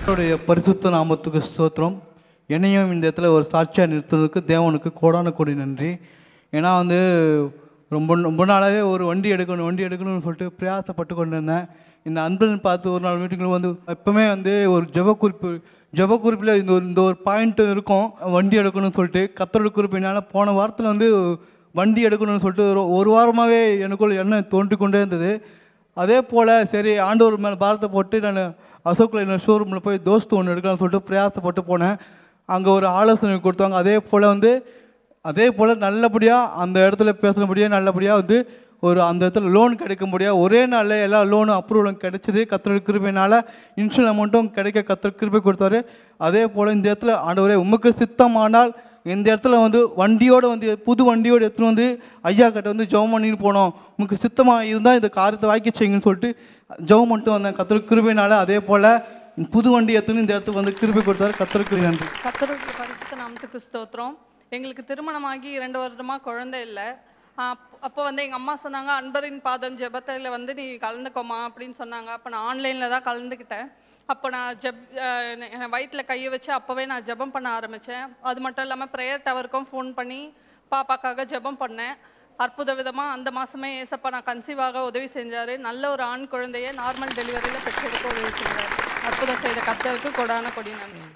அவருடைய பரிசுத்த நாமத்துக்கு ஸ்தோத்திரம் என்னையும் இந்த இடத்துல ஒரு சாட்சியாக நிறுத்துறதுக்கு தேவனுக்கு கோடான கோடி நன்றி ஏன்னா வந்து ரொம்ப ரொம்ப நாளாகவே ஒரு வண்டி எடுக்கணும் வண்டி எடுக்கணும்னு சொல்லிட்டு பிரயாசப்பட்டு கொண்டு இருந்தேன் இந்த அன்பன் பார்த்து ஒரு நாள் மீட்டிங்கில் வந்து எப்பவுமே வந்து ஒரு ஜெப குறிப்பு ஜெப குறிப்பில் இந்த ஒரு இந்த ஒரு பாயிண்ட் இருக்கும் வண்டி எடுக்கணும்னு சொல்லிட்டு கத்தரோட குறிப்பினால போன வாரத்தில் வந்து வண்டி எடுக்கணும்னு சொல்லிட்டு ஒரு ஒரு வாரமாகவே எனக்குள்ள எண்ணம் தோன்றி கொண்டே இருந்தது அதே போல் சரி ஆண்டவர் மேலே பாரத்தை போட்டு நான் அசோக் லைன் ஷோரூமில் போய் தோஸ்து ஒன்று எடுக்கலாம்னு சொல்லிட்டு பிரயாசப்பட்டு போனேன் அங்கே ஒரு ஆலோசனை கொடுத்தாங்க அதே போல் வந்து அதே போல் நல்லபடியாக அந்த இடத்துல பேசுனபடியாக நல்லபடியாக வந்து ஒரு அந்த இடத்துல லோன் கிடைக்க முடியாது ஒரே நாளில் எல்லா லோனும் அப்ரூவலும் கிடைச்சிது கத்திர கிருபையினால் இன்சூரன்ஸ் அமௌண்ட்டும் கிடைக்க கத்திர கிருபை கொடுத்தாரு அதே போல் இந்த இடத்துல ஆண்டவரே உமக்கு சித்தமானால் இந்த இடத்துல வந்து வண்டியோடு வந்து புது வண்டியோடு எடுத்துன்னு வந்து ஐயா கிட்ட வந்து ஜெபம் பண்ணின்னு போனோம் உங்களுக்கு சித்தமாக இருந்தால் இந்த காரியத்தை வாக்கி செய்யுங்கன்னு சொல்லிட்டு ஜெபம் பண்ணிட்டு வந்தேன் கத்திர கிருபையினால அதே போல் புது வண்டி எடுத்துன்னு இந்த இடத்துக்கு வந்து கிருபை கொடுத்தாரு கத்திர நன்றி கத்தருடைய பரிசுத்த நாமத்துக்கு ஸ்தோத்திரம் எங்களுக்கு திருமணமாகி இரண்டு வருடமா குழந்தை இல்லை அப்போ வந்து எங்கள் அம்மா சொன்னாங்க அன்பரின் பாதம் ஜெபத்தில் வந்து நீ கலந்துக்கோமா அப்படின்னு சொன்னாங்க அப்போ நான் ஆன்லைனில் தான் கலந்துக்கிட்டேன் அப்போ நான் ஜெப் என் வயிற்றில் கையை வச்சு அப்போவே நான் ஜெபம் பண்ண ஆரம்பித்தேன் அது மட்டும் இல்லாமல் ப்ரேயர் டவருக்கும் ஃபோன் பண்ணி பாப்பாக்காக ஜெபம் பண்ணேன் அற்புத விதமாக அந்த மாதமே ஏசப்பா நான் கன்சீவாக உதவி செஞ்சார் நல்ல ஒரு ஆண் குழந்தையை நார்மல் டெலிவரியில் பெற்றெடுக்க உதவி செஞ்சார் அற்புதம் செய்த கத்தருக்கு கொடான கொடி நன்றி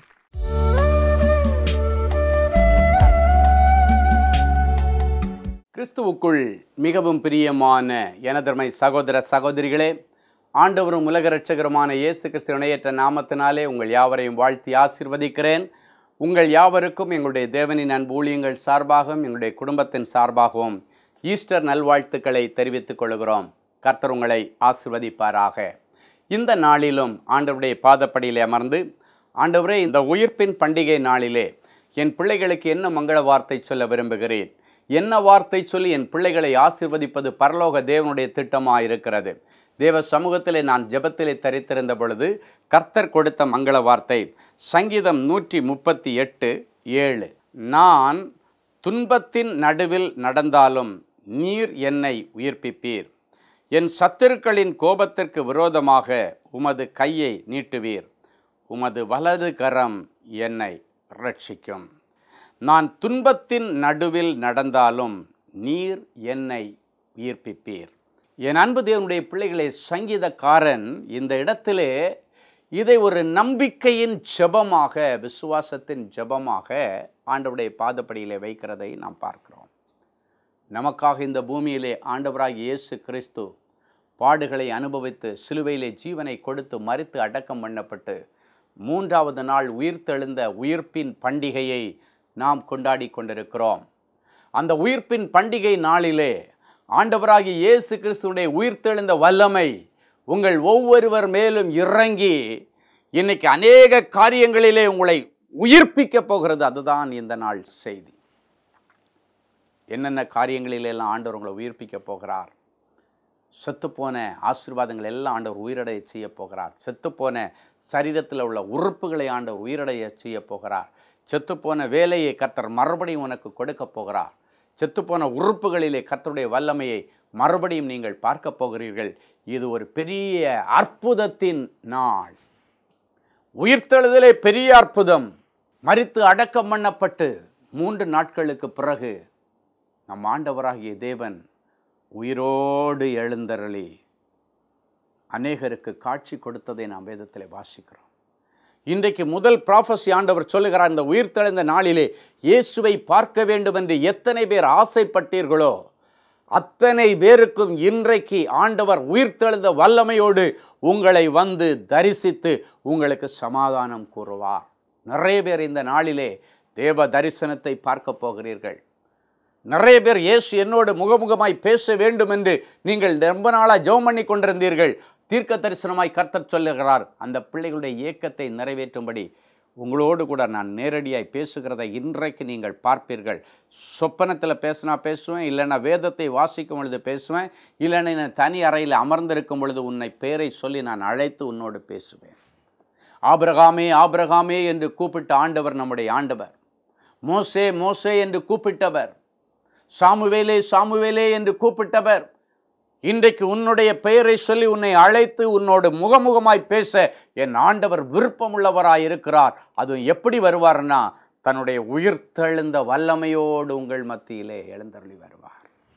கிறிஸ்துவுக்குள் மிகவும் பிரியமான எனதர்மை சகோதர சகோதரிகளே ஆண்டவரும் உலக இரட்சகருமான இயேசு கிறிஸ்து இணையற்ற நாமத்தினாலே உங்கள் யாவரையும் வாழ்த்தி ஆசிர்வதிக்கிறேன் உங்கள் யாவருக்கும் எங்களுடைய தேவனின் அன்பு ஊழியங்கள் சார்பாகவும் எங்களுடைய குடும்பத்தின் சார்பாகவும் ஈஸ்டர் நல்வாழ்த்துக்களை தெரிவித்துக் கொள்கிறோம் கர்த்தர் உங்களை ஆசிர்வதிப்பாராக இந்த நாளிலும் ஆண்டவருடைய பாதப்படியிலே அமர்ந்து ஆண்டவரே இந்த உயிர்ப்பின் பண்டிகை நாளிலே என் பிள்ளைகளுக்கு என்ன மங்கள வார்த்தை சொல்ல விரும்புகிறேன் என்ன வார்த்தை சொல்லி என் பிள்ளைகளை ஆசிர்வதிப்பது பரலோக தேவனுடைய திட்டமாக இருக்கிறது தேவ சமூகத்திலே நான் ஜெபத்திலே தரித்திருந்த பொழுது கர்த்தர் கொடுத்த மங்கள வார்த்தை சங்கீதம் நூற்றி முப்பத்தி எட்டு ஏழு நான் துன்பத்தின் நடுவில் நடந்தாலும் நீர் என்னை உயிர்ப்பிப்பீர் என் சத்துருக்களின் கோபத்திற்கு விரோதமாக உமது கையை நீட்டுவீர் உமது வலது கரம் என்னை ரட்சிக்கும் நான் துன்பத்தின் நடுவில் நடந்தாலும் நீர் என்னை உயிர்ப்பிப்பீர் என் அன்பு தேவனுடைய பிள்ளைகளை சங்கீதக்காரன் இந்த இடத்திலே இதை ஒரு நம்பிக்கையின் ஜெபமாக விசுவாசத்தின் ஜெபமாக ஆண்டவருடைய பாதப்படியிலே வைக்கிறதை நாம் பார்க்கிறோம் நமக்காக இந்த பூமியிலே ஆண்டவராகிய இயேசு கிறிஸ்து பாடுகளை அனுபவித்து சிலுவையிலே ஜீவனை கொடுத்து மறித்து அடக்கம் பண்ணப்பட்டு மூன்றாவது நாள் உயிர்த்தெழுந்த உயிர்ப்பின் பண்டிகையை நாம் கொண்டாடி கொண்டிருக்கிறோம் அந்த உயிர்ப்பின் பண்டிகை நாளிலே ஆண்டவராகிய இயேசு கிறிஸ்துடைய உயிர்த்தெழுந்த வல்லமை உங்கள் ஒவ்வொருவர் மேலும் இறங்கி இன்னைக்கு அநேக காரியங்களிலே உங்களை உயிர்ப்பிக்கப் போகிறது அதுதான் இந்த நாள் செய்தி என்னென்ன காரியங்களிலெல்லாம் ஆண்டவர் உங்களை உயிர்ப்பிக்க போகிறார் செத்துப்போன ஆசீர்வாதங்கள் எல்லாம் ஆண்டவர் உயிரடைய செய்ய போகிறார் செத்துப்போன சரீரத்தில் உள்ள உறுப்புகளை ஆண்டவர் உயிரடைய செய்ய போகிறார் செத்துப்போன வேலையை கர்த்தர் மறுபடியும் உனக்கு கொடுக்க போகிறார் செத்துப்போன உறுப்புகளிலே கர்த்தருடைய வல்லமையை மறுபடியும் நீங்கள் பார்க்க போகிறீர்கள் இது ஒரு பெரிய அற்புதத்தின் நாள் உயிர்த்தெழுதலே பெரிய அற்புதம் மரித்து அடக்கம் பண்ணப்பட்டு மூன்று நாட்களுக்கு பிறகு நம் ஆண்டவராகிய தேவன் உயிரோடு எழுந்தருளி அநேகருக்கு காட்சி கொடுத்ததை நாம் வேதத்தில் வாசிக்கிறோம் இன்றைக்கு முதல் ப்ராஃபஸி ஆண்டவர் சொல்லுகிறார் இந்த உயிர்த்தெழுந்த நாளிலே இயேசுவை பார்க்க வேண்டும் என்று எத்தனை பேர் ஆசைப்பட்டீர்களோ அத்தனை பேருக்கும் இன்றைக்கு ஆண்டவர் உயிர்த்தெழுந்த வல்லமையோடு உங்களை வந்து தரிசித்து உங்களுக்கு சமாதானம் கூறுவார் நிறைய பேர் இந்த நாளிலே தேவ தரிசனத்தை பார்க்க போகிறீர்கள் நிறைய பேர் இயேசு என்னோடு முகமுகமாய் பேச வேண்டும் என்று நீங்கள் ரொம்ப நாளாக ஜெபம் பண்ணி கொண்டிருந்தீர்கள் தீர்க்க தரிசனமாய் கர்த்தர் சொல்லுகிறார் அந்த பிள்ளைகளுடைய இயக்கத்தை நிறைவேற்றும்படி உங்களோடு கூட நான் நேரடியாய் பேசுகிறதை இன்றைக்கு நீங்கள் பார்ப்பீர்கள் சொப்பனத்தில் பேசினா பேசுவேன் இல்லைன்னா வேதத்தை வாசிக்கும் பொழுது பேசுவேன் இல்லைன்னா நான் தனி அறையில் அமர்ந்திருக்கும் பொழுது உன்னை பேரை சொல்லி நான் அழைத்து உன்னோடு பேசுவேன் ஆபிரகாமே ஆபிரகாமே என்று கூப்பிட்ட ஆண்டவர் நம்முடைய ஆண்டவர் மோசே மோசே என்று கூப்பிட்டவர் சாமுவேலே சாமுவேலே என்று கூப்பிட்டவர் இன்றைக்கு உன்னுடைய பெயரை சொல்லி உன்னை அழைத்து உன்னோடு முகமுகமாய் பேச என் ஆண்டவர் விருப்பமுள்ளவராய் இருக்கிறார் அதுவும் எப்படி வருவார்னா தன்னுடைய உயிர்த்தெழுந்த வல்லமையோடு உங்கள் மத்தியிலே எழுந்தருளி வருவார்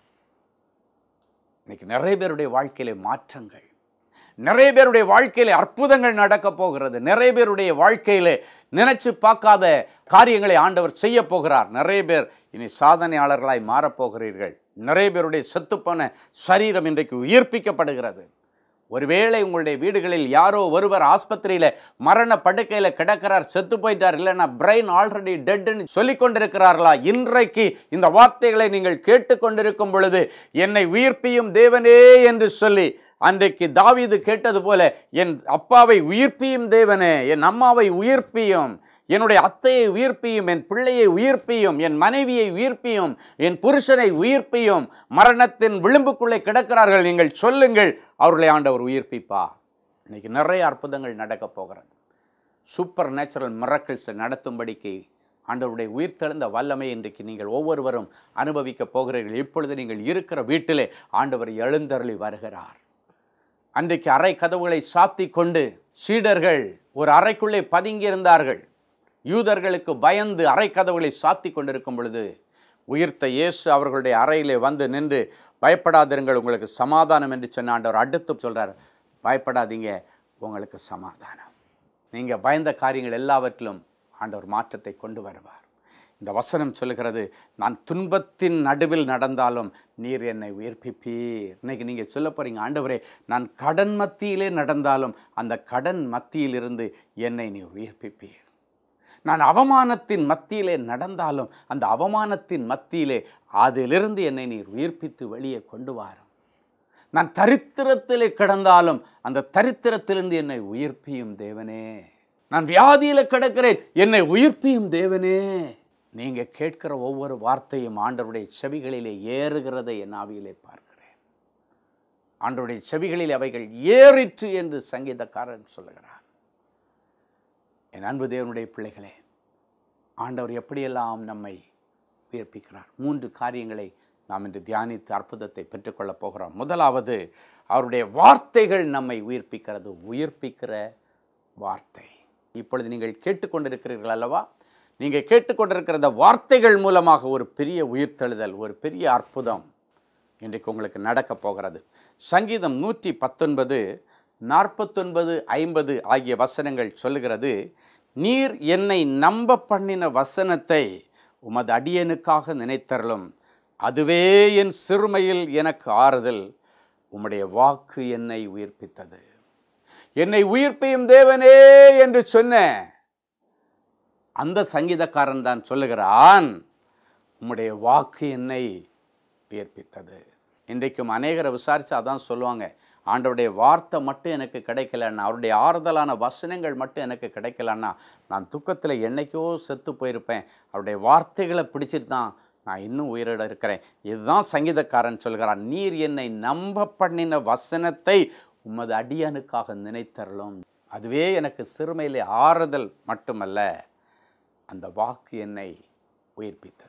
இன்னைக்கு நிறைய பேருடைய வாழ்க்கையிலே மாற்றங்கள் நிறைய பேருடைய வாழ்க்கையிலே அற்புதங்கள் நடக்க போகிறது நிறைய பேருடைய வாழ்க்கையிலே நினைச்சு பார்க்காத காரியங்களை ஆண்டவர் செய்ய போகிறார் நிறைய பேர் இனி சாதனையாளர்களாய் மாறப்போகிறீர்கள் நிறைய பேருடைய செத்துப்போன சரீரம் இன்றைக்கு உயிர்ப்பிக்கப்படுகிறது ஒருவேளை உங்களுடைய வீடுகளில் யாரோ ஒருவர் ஆஸ்பத்திரியில் மரண படுக்கையில் கிடக்கிறார் செத்து போயிட்டார் இல்லைன்னா பிரெயின் ஆல்ரெடி டெட்னு சொல்லி கொண்டிருக்கிறார்களா இன்றைக்கு இந்த வார்த்தைகளை நீங்கள் கேட்டுக்கொண்டிருக்கும் பொழுது என்னை உயிர்ப்பியும் தேவனே என்று சொல்லி அன்றைக்கு தாவீது கேட்டது போல என் அப்பாவை உயிர்ப்பியும் தேவனே என் அம்மாவை உயிர்ப்பியும் என்னுடைய அத்தையை உயிர்ப்பியும் என் பிள்ளையை உயிர்ப்பியும் என் மனைவியை உயிர்ப்பியும் என் புருஷனை உயிர்ப்பியும் மரணத்தின் விளிம்புக்குள்ளே கிடக்கிறார்கள் நீங்கள் சொல்லுங்கள் அவர்களை ஆண்டவர் உயிர்ப்பிப்பா இன்னைக்கு நிறைய அற்புதங்கள் நடக்கப் போகிறது சூப்பர் நேச்சுரல் மிரக்கிள்ஸை நடத்தும்படிக்கு ஆண்டவருடைய உயிர்த்தெழுந்த வல்லமை இன்றைக்கு நீங்கள் ஒவ்வொருவரும் அனுபவிக்கப் போகிறீர்கள் இப்பொழுது நீங்கள் இருக்கிற வீட்டிலே ஆண்டவர் எழுந்தருளி வருகிறார் அன்றைக்கு அறை கதவுகளை சாத்தி கொண்டு சீடர்கள் ஒரு அறைக்குள்ளே பதுங்கியிருந்தார்கள் யூதர்களுக்கு பயந்து அறை கதவுகளை சாத்தி கொண்டிருக்கும் பொழுது உயிர்த்த இயேசு அவர்களுடைய அறையிலே வந்து நின்று பயப்படாதிருங்கள் உங்களுக்கு சமாதானம் என்று சொன்ன ஆண்டவர் அடுத்து சொல்றார் பயப்படாதீங்க உங்களுக்கு சமாதானம் நீங்கள் பயந்த காரியங்கள் எல்லாவற்றிலும் ஆண்டவர் மாற்றத்தை கொண்டு வருவார் இந்த வசனம் சொல்லுகிறது நான் துன்பத்தின் நடுவில் நடந்தாலும் நீர் என்னை உயிர்ப்பிப்பீர் இன்னைக்கு நீங்கள் சொல்ல போறீங்க ஆண்டவரே நான் கடன் மத்தியிலே நடந்தாலும் அந்த கடன் மத்தியிலிருந்து என்னை நீ உயிர்ப்பிப்பீர் நான் அவமானத்தின் மத்தியிலே நடந்தாலும் அந்த அவமானத்தின் மத்தியிலே அதிலிருந்து என்னை நீர் உயிர்ப்பித்து வெளியே கொண்டு வாரும் நான் தரித்திரத்திலே கிடந்தாலும் அந்த தரித்திரத்திலிருந்து என்னை உயிர்ப்பியும் தேவனே நான் வியாதியில கிடக்கிறேன் என்னை உயிர்ப்பியும் தேவனே நீங்க கேட்கிற ஒவ்வொரு வார்த்தையும் ஆண்டவருடைய செவிகளிலே ஏறுகிறதை என் ஆவியிலே பார்க்கிறேன் ஆண்டவருடைய செவிகளில் அவைகள் ஏறிற்று என்று சங்கீதக்காரன் சொல்லுகிறார் என் அன்பு தேவனுடைய பிள்ளைகளே ஆண்டவர் எப்படியெல்லாம் நம்மை உயர்ப்பிக்கிறார் மூன்று காரியங்களை நாம் இன்று தியானித்து அற்புதத்தை பெற்றுக்கொள்ளப் போகிறோம் முதலாவது அவருடைய வார்த்தைகள் நம்மை உயிர்ப்பிக்கிறது உயிர்ப்பிக்கிற வார்த்தை இப்பொழுது நீங்கள் கேட்டுக்கொண்டிருக்கிறீர்கள் அல்லவா நீங்கள் கேட்டுக்கொண்டிருக்கிற இந்த வார்த்தைகள் மூலமாக ஒரு பெரிய உயிர்த்தெழுதல் ஒரு பெரிய அற்புதம் இன்றைக்கு உங்களுக்கு நடக்கப் போகிறது சங்கீதம் நூற்றி பத்தொன்பது நாற்பத்தொன்பது ஐம்பது ஆகிய வசனங்கள் சொல்லுகிறது நீர் என்னை நம்ப பண்ணின வசனத்தை உமது அடியனுக்காக நினைத்தருளும் அதுவே என் சிறுமையில் எனக்கு ஆறுதல் உம்முடைய வாக்கு என்னை உயிர்ப்பித்தது என்னை உயிர்ப்பியும் தேவனே என்று சொன்ன அந்த சங்கீதக்காரன் தான் சொல்லுகிறான் உம்முடைய வாக்கு என்னை உயிர்ப்பித்தது இன்றைக்கும் அநேகரை விசாரித்து அதான் சொல்லுவாங்க ஆண்டவருடைய வார்த்தை மட்டும் எனக்கு கிடைக்கலன்னா அவருடைய ஆறுதலான வசனங்கள் மட்டும் எனக்கு கிடைக்கலன்னா நான் துக்கத்தில் என்னைக்கோ செத்து போயிருப்பேன் அவருடைய வார்த்தைகளை பிடிச்சிட்டு தான் நான் இன்னும் உயிரோட இருக்கிறேன் இதுதான் சங்கீதக்காரன் சொல்கிறான் நீர் என்னை நம்ப பண்ணின வசனத்தை உமது அடியனுக்காக நினைத்தரலும் அதுவே எனக்கு சிறுமையிலே ஆறுதல் மட்டுமல்ல அந்த வாக்கு என்னை உயிர்ப்பித்தது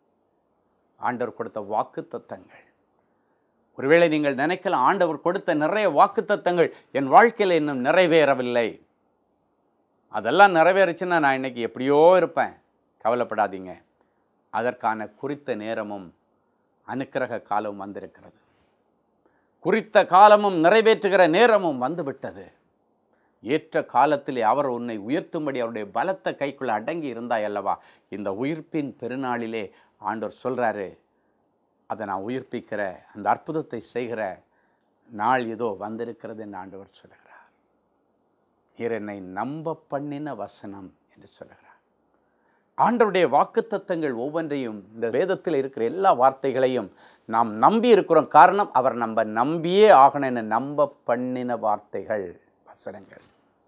ஆண்டவர் கொடுத்த வாக்கு தத்தங்கள் ஒருவேளை நீங்கள் நினைக்கலாம் ஆண்டவர் கொடுத்த நிறைய வாக்கு தத்தங்கள் என் வாழ்க்கையில் இன்னும் நிறைவேறவில்லை அதெல்லாம் நிறைவேறுச்சுன்னா நான் இன்னைக்கு எப்படியோ இருப்பேன் கவலைப்படாதீங்க அதற்கான குறித்த நேரமும் அனுக்கிரக காலமும் வந்திருக்கிறது குறித்த காலமும் நிறைவேற்றுகிற நேரமும் வந்துவிட்டது ஏற்ற காலத்திலே அவர் உன்னை உயர்த்தும்படி அவருடைய பலத்த கைக்குள்ள அடங்கி இருந்தாய் அல்லவா இந்த உயிர்ப்பின் பெருநாளிலே ஆண்டவர் சொல்றாரு அதை நான் உயிர்ப்பிக்கிற அந்த அற்புதத்தை செய்கிற நாள் இதோ வந்திருக்கிறது என்று ஆண்டவர் சொல்லுகிறார் நீர் என்னை நம்ப பண்ணின வசனம் என்று சொல்லுகிறார் ஆண்டவருடைய வாக்குத்தத்தங்கள் ஒவ்வொன்றையும் இந்த வேதத்தில் இருக்கிற எல்லா வார்த்தைகளையும் நாம் நம்பி இருக்கிறோம் காரணம் அவர் நம்ம நம்பியே ஆகணும்னு நம்ப பண்ணின வார்த்தைகள் வசனங்கள்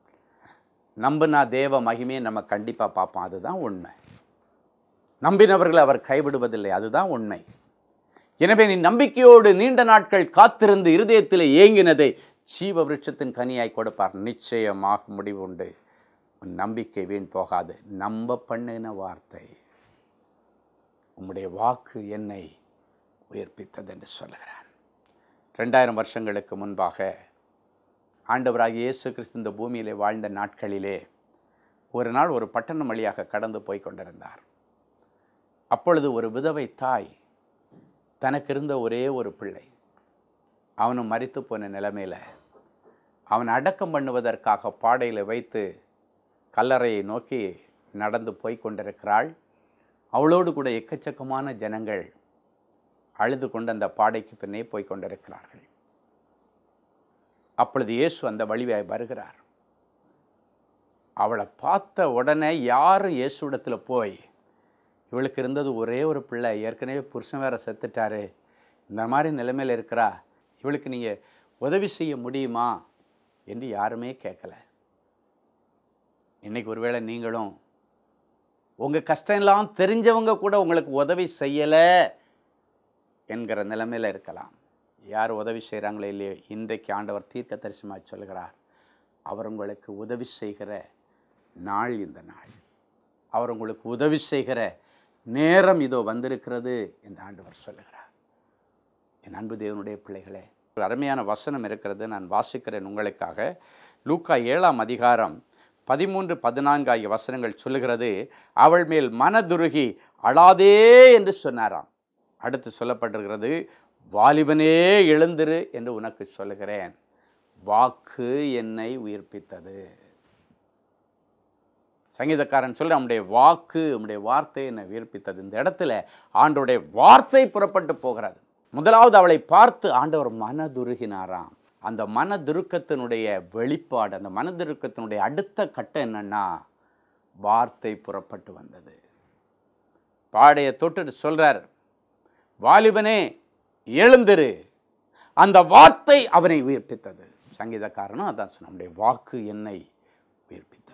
நம்பினா தேவ மகிமையை நம்ம கண்டிப்பாக பார்ப்போம் அதுதான் உண்மை நம்பினவர்களை அவர் கைவிடுவதில்லை அதுதான் உண்மை எனவே நீ நம்பிக்கையோடு நீண்ட நாட்கள் காத்திருந்து இருதயத்தில் ஏங்கினதை ஜீவ விருட்சத்தின் கனியாய் கொடுப்பார் நிச்சயமாக முடிவு உண்டு உன் நம்பிக்கை வீண் போகாது நம்ப பண்ணின வார்த்தை உம்முடைய வாக்கு என்னை உயிர்ப்பித்தது என்று சொல்லுகிறான் ரெண்டாயிரம் வருஷங்களுக்கு முன்பாக ஆண்டவராகிய இயேசு கிறிஸ்து இந்த பூமியிலே வாழ்ந்த நாட்களிலே ஒரு நாள் ஒரு பட்டணம் வழியாக கடந்து போய் கொண்டிருந்தார் அப்பொழுது ஒரு விதவை தாய் தனக்கு இருந்த ஒரே ஒரு பிள்ளை அவனும் மரித்து போன நிலைமையில் அவன் அடக்கம் பண்ணுவதற்காக பாடையில் வைத்து கல்லறையை நோக்கி நடந்து போய் கொண்டிருக்கிறாள் அவளோடு கூட எக்கச்சக்கமான ஜனங்கள் அழுது கொண்டு அந்த பாடைக்கு பின்னே போய் கொண்டிருக்கிறார்கள் அப்பொழுது இயேசு அந்த வழியாய் வருகிறார் அவளை பார்த்த உடனே யாரும் இயேசுடத்தில் போய் இவளுக்கு இருந்தது ஒரே ஒரு பிள்ளை ஏற்கனவே புருஷன் வேற செத்துட்டாரு இந்த மாதிரி நிலைமையில் இருக்கிறா இவளுக்கு நீங்கள் உதவி செய்ய முடியுமா என்று யாருமே கேட்கல இன்னைக்கு ஒருவேளை நீங்களும் உங்கள் கஷ்டம் எல்லாம் தெரிஞ்சவங்க கூட உங்களுக்கு உதவி செய்யலை என்கிற நிலைமையில் இருக்கலாம் யார் உதவி செய்கிறாங்களோ இல்லையோ இன்றைக்கு ஆண்டவர் தீர்க்க தரிசனமாக சொல்கிறார் அவர் உங்களுக்கு உதவி செய்கிற நாள் இந்த நாள் அவர் உங்களுக்கு உதவி செய்கிற நேரம் இதோ வந்திருக்கிறது என்று ஆண்டவர் சொல்லுகிறார் என் அன்பு தேவனுடைய பிள்ளைகளே ஒரு அருமையான வசனம் இருக்கிறது நான் வாசிக்கிறேன் உங்களுக்காக லூக்கா ஏழாம் அதிகாரம் பதிமூன்று பதினான்கு ஆகிய வசனங்கள் சொல்லுகிறது அவள் மேல் மனதுருகி அழாதே என்று சொன்னாராம் அடுத்து சொல்லப்பட்டிருக்கிறது வாலிபனே எழுந்திரு என்று உனக்கு சொல்லுகிறேன் வாக்கு என்னை உயிர்ப்பித்தது சங்கீதக்காரன் சொல்ல நம்முடைய வாக்கு நம்முடைய வார்த்தை என்னை உயிர்ப்பித்தது இந்த இடத்துல ஆண்டோடைய வார்த்தை புறப்பட்டு போகிறது முதலாவது அவளை பார்த்து ஆண்டவர் மனதுருகினாராம் அந்த மனதுருக்கத்தினுடைய வெளிப்பாடு அந்த மனதுருக்கத்தினுடைய அடுத்த கட்டம் என்னன்னா வார்த்தை புறப்பட்டு வந்தது பாடையை தொட்டுட்டு சொல்றார் வாலிபனே எழுந்திரு அந்த வார்த்தை அவனை உயிர்ப்பித்தது சங்கீதக்காரனும் அதான் சொன்ன நம்முடைய வாக்கு என்னை உயிர்ப்பித்தது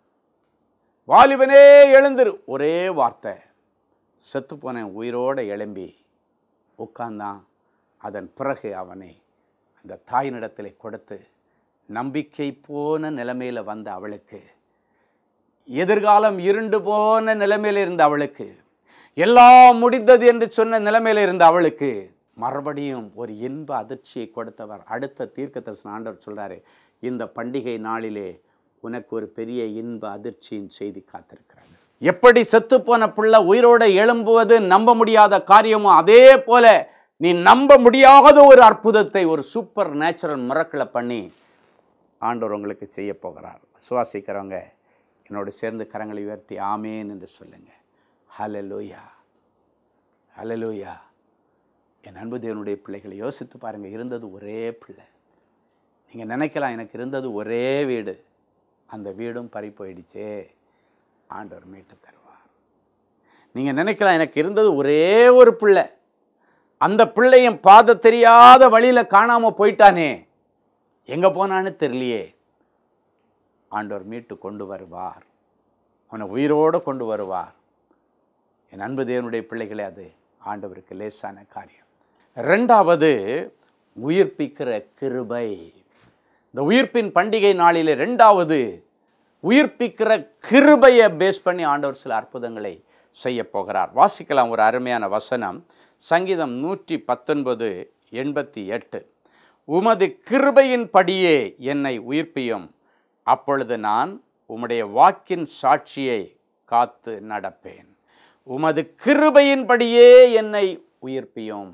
வாலிபனே எழுந்திரு ஒரே வார்த்தை செத்துப்போன உயிரோடு எழும்பி உட்கார்ந்தான் அதன் பிறகு அவனை அந்த தாயினிடத்தில் கொடுத்து நம்பிக்கை போன நிலைமையில் வந்த அவளுக்கு எதிர்காலம் இருண்டு போன நிலைமையில் இருந்த அவளுக்கு எல்லாம் முடிந்தது என்று சொன்ன நிலைமையில் இருந்த அவளுக்கு மறுபடியும் ஒரு இன்ப அதிர்ச்சியை கொடுத்தவர் அடுத்த தீர்க்க தரிசன ஆண்டவர் சொல்றாரு இந்த பண்டிகை நாளிலே உனக்கு ஒரு பெரிய இன்ப அதிர்ச்சியின் செய்தி காத்திருக்கிறது எப்படி செத்துப்போன பிள்ளை உயிரோட எழும்புவது நம்ப முடியாத காரியமோ அதே போல நீ நம்ப முடியாத ஒரு அற்புதத்தை ஒரு சூப்பர் நேச்சுரல் மிரக்கலை பண்ணி ஆண்டவர் உங்களுக்கு செய்ய போகிறார் சுவாசிக்கிறவங்க என்னோடு சேர்ந்து கரங்களை உயர்த்தி ஆமேன் என்று சொல்லுங்க ஹலலூயா ஹலலூயா என் அன்பு தேவனுடைய பிள்ளைகளை யோசித்து பாருங்க இருந்தது ஒரே பிள்ளை நீங்கள் நினைக்கலாம் எனக்கு இருந்தது ஒரே வீடு அந்த வீடும் பறி போயிடுச்சே ஆண்டவர் மீட்டு தருவார் நீங்கள் நினைக்கலாம் எனக்கு இருந்தது ஒரே ஒரு பிள்ளை அந்த பிள்ளையும் பாத தெரியாத வழியில் காணாமல் போயிட்டானே எங்கே போனான்னு தெரியலையே ஆண்டவர் மீட்டு கொண்டு வருவார் அவனை உயிரோடு கொண்டு வருவார் என் அன்பு தேவனுடைய பிள்ளைகளே அது ஆண்டவருக்கு லேசான காரியம் ரெண்டாவது உயிர்ப்பிக்கிற கிருபை இந்த உயிர்ப்பின் பண்டிகை நாளிலே ரெண்டாவது உயிர்ப்பிக்கிற கிருபையை பேஸ் பண்ணி ஆண்டவர் சில அற்புதங்களை செய்ய போகிறார் வாசிக்கலாம் ஒரு அருமையான வசனம் சங்கீதம் நூற்றி பத்தொன்பது எண்பத்தி எட்டு உமது கிருபையின் படியே என்னை உயிர்ப்பியும் அப்பொழுது நான் உம்முடைய வாக்கின் சாட்சியை காத்து நடப்பேன் உமது கிருபையின்படியே என்னை உயிர்ப்பியும்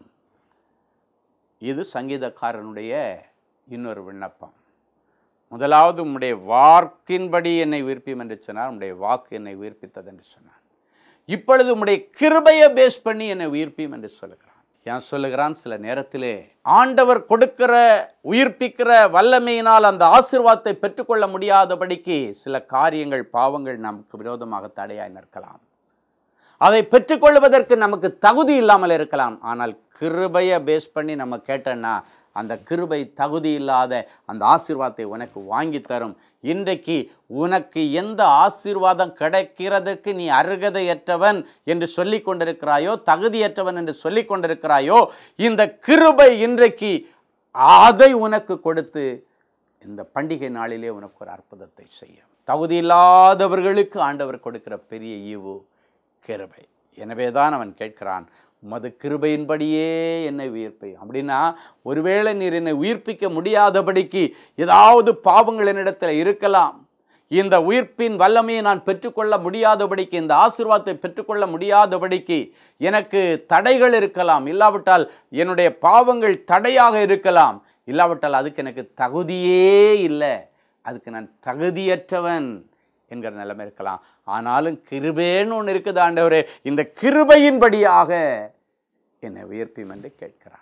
இது சங்கீதக்காரனுடைய இன்னொரு விண்ணப்பம் முதலாவது உம்முடைய வாக்கின்படி என்னை உயிர்ப்பியும் என்று சொன்னார் உம்முடைய வாக்கு என்னை உயிர்ப்பித்தது என்று சொன்னார் இப்பொழுது உம்முடைய கிருபையை பேஸ் பண்ணி என்னை உயிர்ப்பியும் என்று சொல்லுகிறான் ஏன் சொல்லுகிறான் சில நேரத்திலே ஆண்டவர் கொடுக்கிற உயிர்ப்பிக்கிற வல்லமையினால் அந்த ஆசீர்வாதத்தை பெற்றுக்கொள்ள முடியாதபடிக்கு சில காரியங்கள் பாவங்கள் நமக்கு விரோதமாக தடையாய் நிற்கலாம் அதை பெற்றுக்கொள்வதற்கு நமக்கு தகுதி இல்லாமல் இருக்கலாம் ஆனால் கிருபையை பேஸ் பண்ணி நம்ம கேட்டோன்னா அந்த கிருபை தகுதி இல்லாத அந்த ஆசீர்வாதத்தை உனக்கு வாங்கி தரும் இன்றைக்கு உனக்கு எந்த ஆசீர்வாதம் கிடைக்கிறதுக்கு நீ அருகதையற்றவன் என்று சொல்லி கொண்டிருக்கிறாயோ தகுதியற்றவன் என்று சொல்லி கொண்டிருக்கிறாயோ இந்த கிருபை இன்றைக்கு அதை உனக்கு கொடுத்து இந்த பண்டிகை நாளிலே உனக்கு ஒரு அற்புதத்தை செய்யும் தகுதி இல்லாதவர்களுக்கு ஆண்டவர் கொடுக்கிற பெரிய ஈவு கிருபை எனவே தான் அவன் கேட்கிறான் உமது கிருபையின்படியே என்னை உயிர்ப்பை அப்படின்னா ஒருவேளை நீர் என்னை உயிர்ப்பிக்க முடியாதபடிக்கு ஏதாவது பாவங்கள் என்னிடத்தில் இருக்கலாம் இந்த உயிர்ப்பின் வல்லமையை நான் பெற்றுக்கொள்ள முடியாதபடிக்கு இந்த ஆசீர்வாதத்தை பெற்றுக்கொள்ள முடியாதபடிக்கு எனக்கு தடைகள் இருக்கலாம் இல்லாவிட்டால் என்னுடைய பாவங்கள் தடையாக இருக்கலாம் இல்லாவிட்டால் அதுக்கு எனக்கு தகுதியே இல்லை அதுக்கு நான் தகுதியற்றவன் என்கிற நிலைமை இருக்கலாம் ஆனாலும் கிருபேன்னு ஒன்று இருக்குது ஆண்டவரே இந்த கிருபையின்படியாக என்னை உயர்ப்பியும் என்று கேட்கிறான்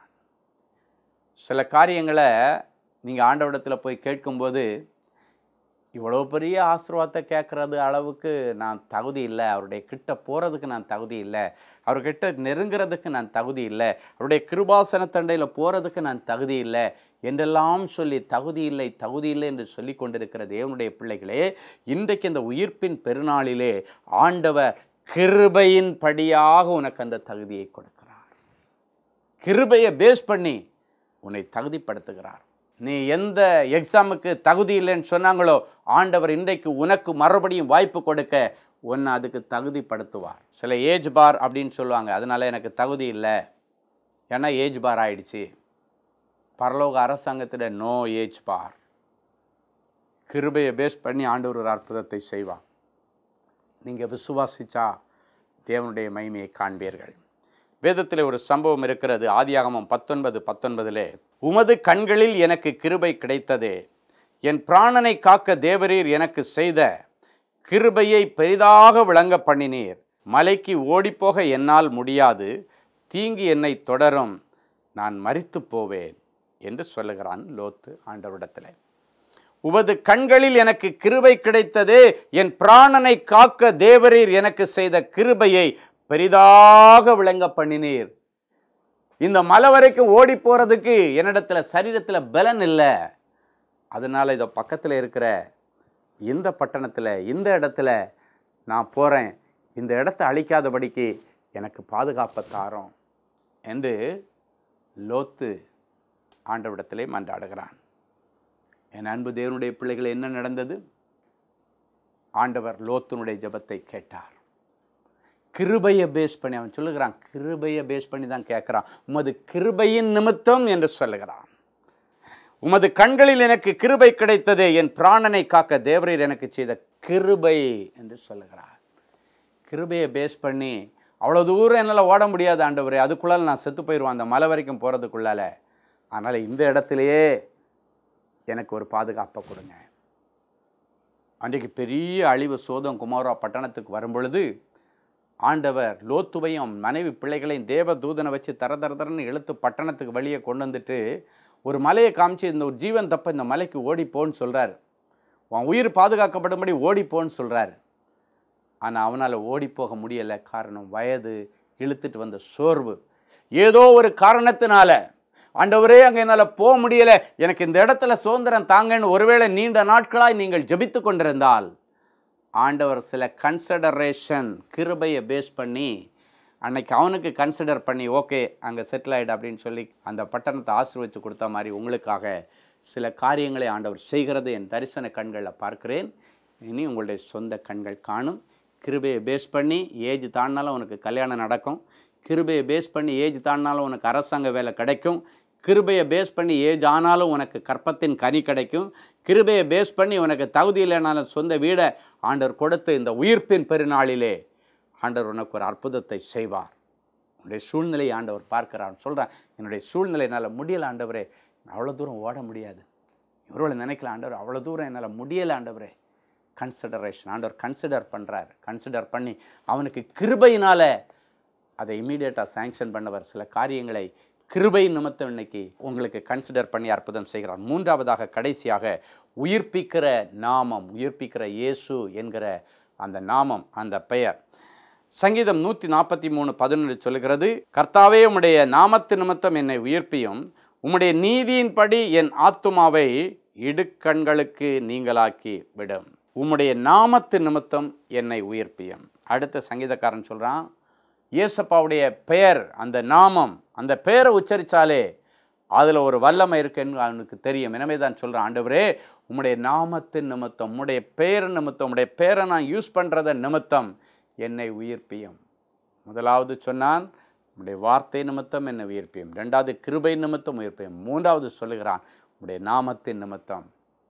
சில காரியங்களை நீங்கள் ஆண்டவரிடத்தில் போய் கேட்கும்போது இவ்வளோ பெரிய ஆசீர்வாதத்தை கேட்குறது அளவுக்கு நான் தகுதி இல்லை அவருடைய கிட்ட போகிறதுக்கு நான் தகுதி இல்லை அவர்கிட்ட நெருங்கிறதுக்கு நான் தகுதி இல்லை அவருடைய கிருபாசன தண்டையில் போகிறதுக்கு நான் தகுதி இல்லை என்றெல்லாம் சொல்லி தகுதி இல்லை தகுதி இல்லை என்று சொல்லி கொண்டிருக்கிற தேவனுடைய பிள்ளைகளே இன்றைக்கு இந்த உயிர்ப்பின் பெருநாளிலே ஆண்டவர் கிருபையின் படியாக உனக்கு அந்த தகுதியை கொடுக்கிறார் கிருபையை பேஸ் பண்ணி உன்னை தகுதிப்படுத்துகிறார் நீ எந்த எக்ஸாமுக்கு தகுதி இல்லைன்னு சொன்னாங்களோ ஆண்டவர் இன்றைக்கு உனக்கு மறுபடியும் வாய்ப்பு கொடுக்க உன்னை அதுக்கு தகுதிப்படுத்துவார் சில ஏஜ் பார் அப்படின்னு சொல்லுவாங்க அதனால எனக்கு தகுதி இல்லை ஏன்னா ஏஜ் பார் ஆயிடுச்சு பரலோக அரசாங்கத்தில் நோ ஏஜ் பார் கிருபையை பேஸ் பண்ணி ஆண்டவர் ஒரு அற்புதத்தை செய்வார் நீங்கள் விசுவாசிச்சா தேவனுடைய மகிமையை காண்பீர்கள் வேதத்தில் ஒரு சம்பவம் இருக்கிறது ஆதியாகமம் பத்தொன்பது பத்தொன்பதிலே உமது கண்களில் எனக்கு கிருபை கிடைத்ததே என் பிராணனை காக்க தேவரீர் எனக்கு செய்த கிருபையை பெரிதாக விளங்க பண்ணினீர் மலைக்கு ஓடிப்போக என்னால் முடியாது தீங்கு என்னை தொடரும் நான் மரித்து போவேன் என்று சொல்லுகிறான் லோத்து ஆண்டவரிடத்தில் உமது கண்களில் எனக்கு கிருபை கிடைத்ததே என் பிராணனை காக்க தேவரீர் எனக்கு செய்த கிருபையை பெரிதாக விளங்க பண்ணினீர் இந்த மலை வரைக்கும் ஓடி போகிறதுக்கு என்னிடத்துல சரீரத்தில் பலன் இல்லை அதனால் இதை பக்கத்தில் இருக்கிற இந்த பட்டணத்தில் இந்த இடத்துல நான் போகிறேன் இந்த இடத்த அழிக்காதபடிக்கு எனக்கு பாதுகாப்பை தாரோம் என்று லோத்து ஆண்டவிடத்திலே மன்றாடுகிறான் என் அன்பு தேவனுடைய பிள்ளைகள் என்ன நடந்தது ஆண்டவர் லோத்துனுடைய ஜெபத்தை கேட்டார் கிருபையை பேஸ் பண்ணி அவன் சொல்லுகிறான் கிருபையை பேஸ் பண்ணி தான் கேட்குறான் உமது கிருபையின் நிமித்தம் என்று சொல்லுகிறான் உமது கண்களில் எனக்கு கிருபை கிடைத்ததே என் பிராணனை காக்க தேவரீர் எனக்கு செய்த கிருபை என்று சொல்லுகிறார் கிருபையை பேஸ் பண்ணி அவ்வளோ தூரம் என்னால் ஓட முடியாது ஆண்டவரே அதுக்குள்ளால நான் செத்து போயிடுவேன் அந்த மலை வரைக்கும் போகிறதுக்குள்ளால அதனால் இந்த இடத்துலையே எனக்கு ஒரு பாதுகாப்பை கொடுங்க அன்றைக்கு பெரிய அழிவு சோதம் குமாரா பட்டணத்துக்கு வரும் பொழுது ஆண்டவர் லோத்துவையும் மனைவி பிள்ளைகளையும் தேவ தூதனை வச்சு தர தர தரன்னு இழுத்து பட்டணத்துக்கு வெளியே கொண்டு வந்துட்டு ஒரு மலையை காமிச்சு இந்த ஒரு ஜீவன் தப்ப இந்த மலைக்கு ஓடிப்போன்னு சொல்கிறார் உன் உயிர் பாதுகாக்கப்படும்படி ஓடிப்போன்னு சொல்கிறார் ஆனால் அவனால் ஓடி போக முடியலை காரணம் வயது இழுத்துட்டு வந்த சோர்வு ஏதோ ஒரு காரணத்தினால ஆண்டவரே அங்கே என்னால் போக முடியலை எனக்கு இந்த இடத்துல சுதந்திரம் தாங்கன்னு ஒருவேளை நீண்ட நாட்களாய் நீங்கள் ஜெபித்து கொண்டிருந்தால் ஆண்டவர் சில கன்சிடரேஷன் கிருபையை பேஸ் பண்ணி அன்னைக்கு அவனுக்கு கன்சிடர் பண்ணி ஓகே அங்கே செட்டில் ஆகிடு அப்படின்னு சொல்லி அந்த பட்டணத்தை ஆசீர்வச்சு கொடுத்த மாதிரி உங்களுக்காக சில காரியங்களை ஆண்டவர் செய்கிறது என் தரிசன கண்களில் பார்க்கிறேன் இனி உங்களுடைய சொந்த கண்கள் காணும் கிருபையை பேஸ் பண்ணி ஏஜ் தாண்டினாலும் உனக்கு கல்யாணம் நடக்கும் கிருபையை பேஸ் பண்ணி ஏஜ் தாண்டினாலும் உனக்கு அரசாங்க வேலை கிடைக்கும் கிருபையை பேஸ் பண்ணி ஏஜ் ஆனாலும் உனக்கு கற்பத்தின் கனி கிடைக்கும் கிருபையை பேஸ் பண்ணி உனக்கு தகுதி இல்லைனாலும் சொந்த வீடை ஆண்டவர் கொடுத்து இந்த உயிர்ப்பின் பெருநாளிலே ஆண்டவர் உனக்கு ஒரு அற்புதத்தை செய்வார் உன்னுடைய சூழ்நிலையை ஆண்டவர் பார்க்கிறார் சொல்கிறேன் என்னுடைய சூழ்நிலை என்னால் முடியலை ஆண்டவரே அவ்வளோ தூரம் ஓட முடியாது இவரோட நினைக்கல ஆண்டவர் அவ்வளோ தூரம் என்னால் முடியலை ஆண்டவரே கன்சிடரேஷன் ஆண்டவர் கன்சிடர் பண்ணுறார் கன்சிடர் பண்ணி அவனுக்கு கிருபையினால் அதை இமீடியட்டாக சேங்ஷன் பண்ணவர் சில காரியங்களை கிருபை நிமித்தம் இன்னைக்கு உங்களுக்கு கன்சிடர் பண்ணி அற்புதம் செய்கிறார் மூன்றாவதாக கடைசியாக உயிர்ப்பிக்கிற நாமம் உயிர்ப்பிக்கிற இயேசு என்கிற அந்த நாமம் அந்த பெயர் சங்கீதம் நூற்றி நாற்பத்தி மூணு பதினொன்று சொல்லுகிறது கர்த்தாவே உம்முடைய நாமத்து நிமித்தம் என்னை உயிர்ப்பியும் உம்முடைய நீதியின்படி என் ஆத்துமாவை இடுக்கண்களுக்கு நீங்களாக்கி விடும் உம்முடைய நாமத்து நிமித்தம் என்னை உயிர்ப்பியும் அடுத்த சங்கீதக்காரன் சொல்கிறான் இயேசப்பாவுடைய பெயர் அந்த நாமம் அந்த பெயரை உச்சரித்தாலே அதில் ஒரு வல்லமை இருக்குன்னு அவனுக்கு தெரியும் எனவே தான் சொல்கிறேன் ஆண்டவரே உம்முடைய நாமத்தின் நிமித்தம் உம்முடைய பெயர் நிமித்தம் உம்முடைய பெயரை நான் யூஸ் பண்ணுறத நிமித்தம் என்னை உயிர்ப்பியும் முதலாவது சொன்னான் உம்முடைய வார்த்தை நிமித்தம் என்னை உயிர்ப்பியும் ரெண்டாவது கிருபை நிமித்தம் உயிர்ப்பியும் மூன்றாவது சொல்லுகிறான் உம்முடைய நாமத்தின் நிமித்தம்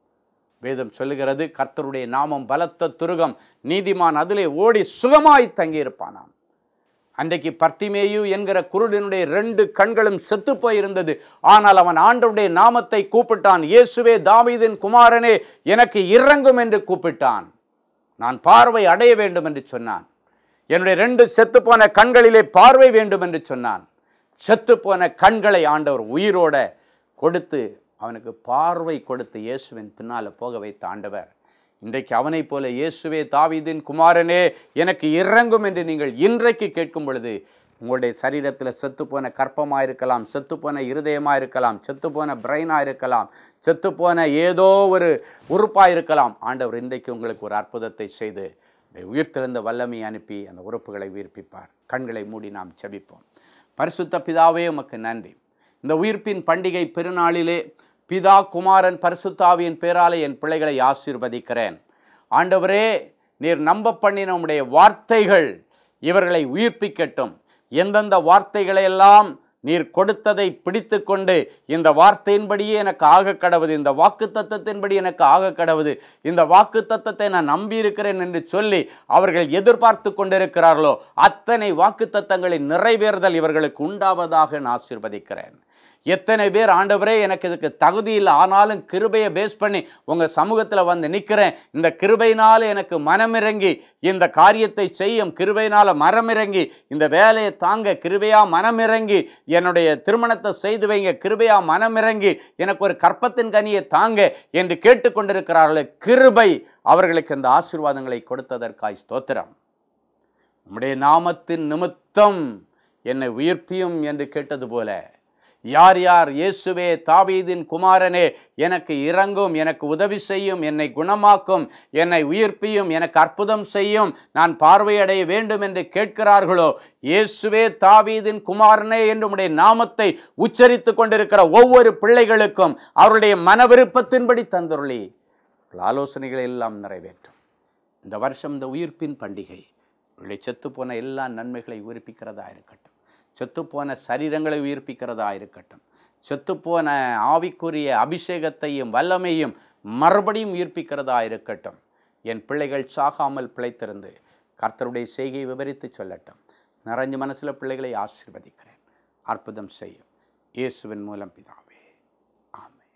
வேதம் சொல்லுகிறது கர்த்தருடைய நாமம் பலத்த துருகம் நீதிமான் அதிலே ஓடி சுகமாய் தங்கியிருப்பானாம் அன்றைக்கு பர்த்திமேயு என்கிற குருடனுடைய ரெண்டு கண்களும் செத்து போயிருந்தது ஆனால் அவன் ஆண்டவருடைய நாமத்தை கூப்பிட்டான் இயேசுவே தாவீதின் குமாரனே எனக்கு இறங்கும் என்று கூப்பிட்டான் நான் பார்வை அடைய வேண்டும் என்று சொன்னான் என்னுடைய ரெண்டு செத்துப்போன கண்களிலே பார்வை வேண்டும் என்று சொன்னான் செத்துப்போன கண்களை ஆண்டவர் உயிரோட கொடுத்து அவனுக்கு பார்வை கொடுத்து இயேசுவின் பின்னால் போக வைத்த ஆண்டவர் இன்றைக்கு அவனைப் போல இயேசுவே தாவீதின் குமாரனே எனக்கு இறங்கும் என்று நீங்கள் இன்றைக்கு கேட்கும் பொழுது உங்களுடைய சரீரத்தில் செத்துப்போன கற்பமாக இருக்கலாம் செத்துப்போன இருதயமாக இருக்கலாம் செத்துப்போன பிரெயினாக இருக்கலாம் செத்துப்போன ஏதோ ஒரு உறுப்பாக இருக்கலாம் ஆண்டவர் இன்றைக்கு உங்களுக்கு ஒரு அற்புதத்தை செய்து உடைய உயிர்த்தெழுந்த வல்லமை அனுப்பி அந்த உறுப்புகளை உயிர்ப்பிப்பார் கண்களை மூடி நாம் செபிப்போம் பரிசுத்த பிதாவே உமக்கு நன்றி இந்த உயிர்ப்பின் பண்டிகை பெருநாளிலே பிதா குமாரன் பரிசுத்தாவியின் பேராலே என் பிள்ளைகளை ஆசீர்வதிக்கிறேன் ஆண்டவரே நீர் நம்ப பண்ணின உம்முடைய வார்த்தைகள் இவர்களை உயிர்ப்பிக்கட்டும் எந்தெந்த வார்த்தைகளை எல்லாம் நீர் கொடுத்ததை பிடித்து கொண்டு இந்த வார்த்தையின்படியே எனக்கு ஆக கடவுது இந்த வாக்கு தத்தத்தின்படி எனக்கு ஆக கடவுது இந்த வாக்கு தத்தத்தை நான் நம்பியிருக்கிறேன் என்று சொல்லி அவர்கள் எதிர்பார்த்து கொண்டிருக்கிறார்களோ அத்தனை வாக்கு தத்தங்களின் நிறைவேறுதல் இவர்களுக்கு உண்டாவதாக நான் ஆசீர்வதிக்கிறேன் எத்தனை பேர் ஆண்டவரே எனக்கு இதுக்கு தகுதி இல்லை ஆனாலும் கிருபையை பேஸ் பண்ணி உங்கள் சமூகத்தில் வந்து நிற்கிறேன் இந்த கிருபையினால் எனக்கு மனமிறங்கி இந்த காரியத்தை செய்யும் கிருபையினால் மரமிறங்கி இந்த வேலையை தாங்க கிருபையா மனமிறங்கி என்னுடைய திருமணத்தை செய்து வைங்க கிருபையா மனமிறங்கி எனக்கு ஒரு கற்பத்தின் கனியை தாங்க என்று கேட்டுக்கொண்டிருக்கிறார்களே கிருபை அவர்களுக்கு இந்த ஆசீர்வாதங்களை கொடுத்ததற்காய் ஸ்தோத்திரம் உம்முடைய நாமத்தின் நிமித்தம் என்னை உயிர்ப்பியும் என்று கேட்டது போல யார் யார் இயேசுவே தாவீதின் குமாரனே எனக்கு இறங்கும் எனக்கு உதவி செய்யும் என்னை குணமாக்கும் என்னை உயிர்ப்பியும் எனக்கு அற்புதம் செய்யும் நான் பார்வையடைய வேண்டும் என்று கேட்கிறார்களோ இயேசுவே தாவீதின் குமாரனே என்று உம்முடைய நாமத்தை உச்சரித்து கொண்டிருக்கிற ஒவ்வொரு பிள்ளைகளுக்கும் அவருடைய மன விருப்பத்தின்படி தந்துருளி உங்கள் ஆலோசனைகளை எல்லாம் நிறைவேற்றும் இந்த வருஷம் இந்த உயிர்ப்பின் பண்டிகை உங்களை செத்துப்போன எல்லா நன்மைகளை உயிர்ப்பிக்கிறதா இருக்கட்டும் செத்துப்போன சரீரங்களை உயிர்ப்பிக்கிறதா இருக்கட்டும் செத்துப்போன ஆவிக்குரிய அபிஷேகத்தையும் வல்லமையும் மறுபடியும் உயிர்ப்பிக்கிறதா இருக்கட்டும் என் பிள்ளைகள் சாகாமல் பிழைத்திருந்து கர்த்தருடைய செய்கையை விவரித்து சொல்லட்டும் நிறைஞ்ச மனசில் பிள்ளைகளை ஆசீர்வதிக்கிறேன் அற்புதம் செய்யும் இயேசுவின் மூலம் பிதாவே ஆமென்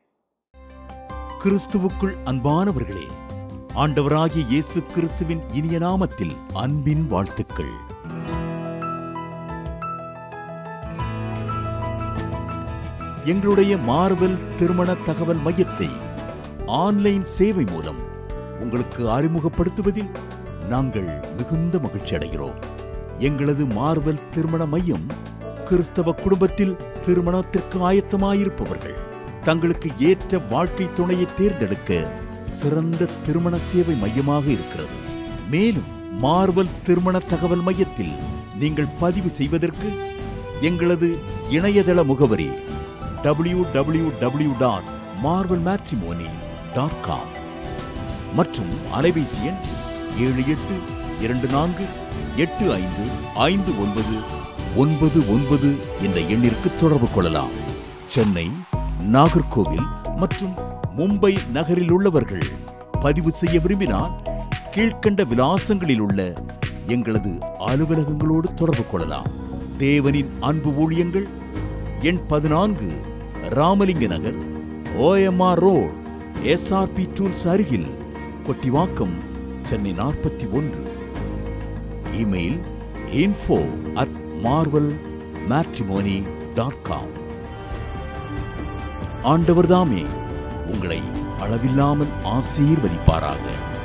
கிறிஸ்துவுக்குள் அன்பானவர்களே ஆண்டவராகிய இயேசு கிறிஸ்துவின் இனிய நாமத்தில் அன்பின் வாழ்த்துக்கள் எங்களுடைய மார்வெல் திருமண தகவல் மையத்தை ஆன்லைன் சேவை மூலம் உங்களுக்கு அறிமுகப்படுத்துவதில் நாங்கள் மிகுந்த மகிழ்ச்சி அடைகிறோம் எங்களது மார்வெல் திருமண மையம் கிறிஸ்தவ குடும்பத்தில் திருமணத்திற்கு ஆயத்தமாயிருப்பவர்கள் தங்களுக்கு ஏற்ற வாழ்க்கை துணையை தேர்ந்தெடுக்க சிறந்த திருமண சேவை மையமாக இருக்கிறது மேலும் மார்வல் திருமண தகவல் மையத்தில் நீங்கள் பதிவு செய்வதற்கு எங்களது இணையதள முகவரி W W W dot Marvel Matrimony dot com மற்றும் அலைபேசி எண் ஏழு எட்டு இரண்டு நான்கு எட்டு ஐந்து ஐந்து ஒன்பது ஒன்பது ஒன்பது என்ற எண்ணிற்கு தொடர்பு கொள்ளலாம் சென்னை நாகர்கோவில் மற்றும் மும்பை நகரில் உள்ளவர்கள் பதிவு செய்ய விரும்பினால் கீழ்க்கண்ட விலாசங்களில் உள்ள எங்களது அலுவலகங்களோடு தொடர்பு கொள்ளலாம் தேவனின் அன்பு ஊழியங்கள் எண் பதினான்கு Ramalinga Nagar OMR road SRP Tools அருகில் கொட்டிவாக்கம் சென்னை நாற்பத்தி ஒன்று email info at Marvel Matrimony dot com ஆண்டவர்தாமே உங்களை அளவில்லாமல் ஆசீர்வதிப்பாராக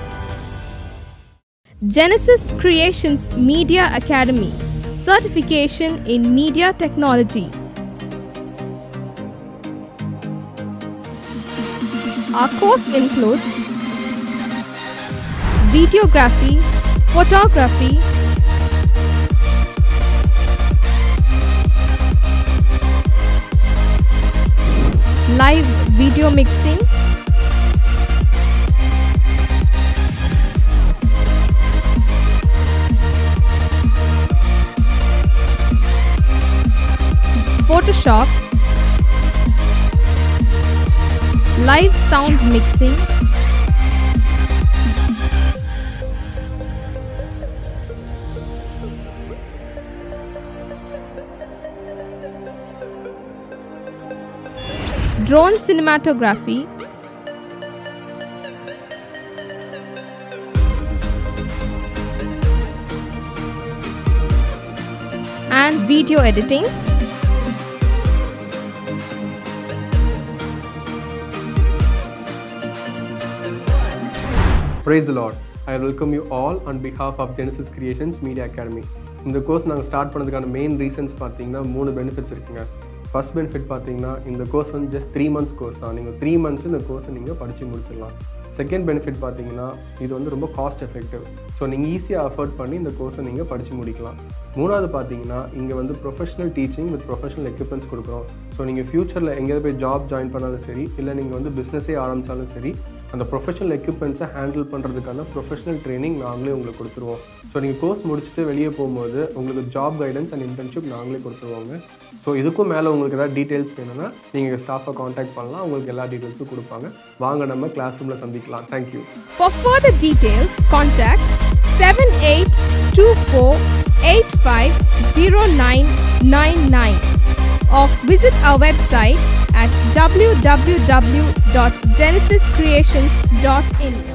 Genesis Creations Media Academy Certification in Media Technology. Our course includes videography, photography, live video mixing, shop, live sound mixing, drone cinematography, and video editing. Praise the Lord. I welcome you all on behalf of Genesis Creations Media Academy. இந்த course நாங்கள் start பண்ணதுக்கான main reasons பார்த்தீங்கன்னா மூணு benefits இருக்குங்க first benefit பார்த்தீங்கன்னா இந்த course வந்து just three months course தான் நீங்கள் த்ரீ மந்த்ஸ் இந்த கோர்ஸை நீங்கள் படித்து முடிச்சிடலாம் செகண்ட் பெனிஃபிட் பார்த்தீங்கன்னா இது வந்து ரொம்ப காஸ்ட் எஃபெக்டிவ் ஸோ நீங்கள் ஈஸியாக அஃபோர்ட் பண்ணி இந்த கோர்ஸை நீங்கள் படித்து முடிக்கலாம் மூணாவது பார்த்தீங்கன்னா இங்கே வந்து professional teaching with professional equipments கொடுக்குறோம் ஸோ நீங்கள் ஃப்யூச்சரில் எங்கேயாவது போய் ஜாப் ஜாயின் பண்ணாலும் சரி இல்லை நீங்கள் வந்து பிஸ்னஸே ஆரம்பித்தாலும் சரி அந்த ப்ரொஃபஷனல் எக்யூப்மெண்ட்ஸை ஹேண்டில் பண்ணுறதுக்கான ப்ரொஃபஷனல் ட்ரைனிங் நாங்களே உங்களுக்கு கொடுத்துருவோம் ஸோ நீங்கள் கோர்ஸ் முடிச்சுட்டு வெளியே போகும்போது உங்களுக்கு ஜாப் கைடன்ஸ் அண்ட் இன்டர்ன்ஷிப் நாங்களே கொடுத்துருவோங்க ஸோ இதுக்கும் மேலே உங்களுக்கு ஏதாவது டீட்டெயில்ஸ் வேணும்னா நீங்கள் ஸ்டாஃபை காண்டாக்ட் பண்ணலாம் உங்களுக்கு எல்லா டீட்டெயில்ஸும் கொடுப்பாங்க வாங்க நம்ம கிளாஸ் ரூமில் சந்திக்கலாம் thank you For further details, contact 7824850999 or visit our website at www.genesiscreations.in.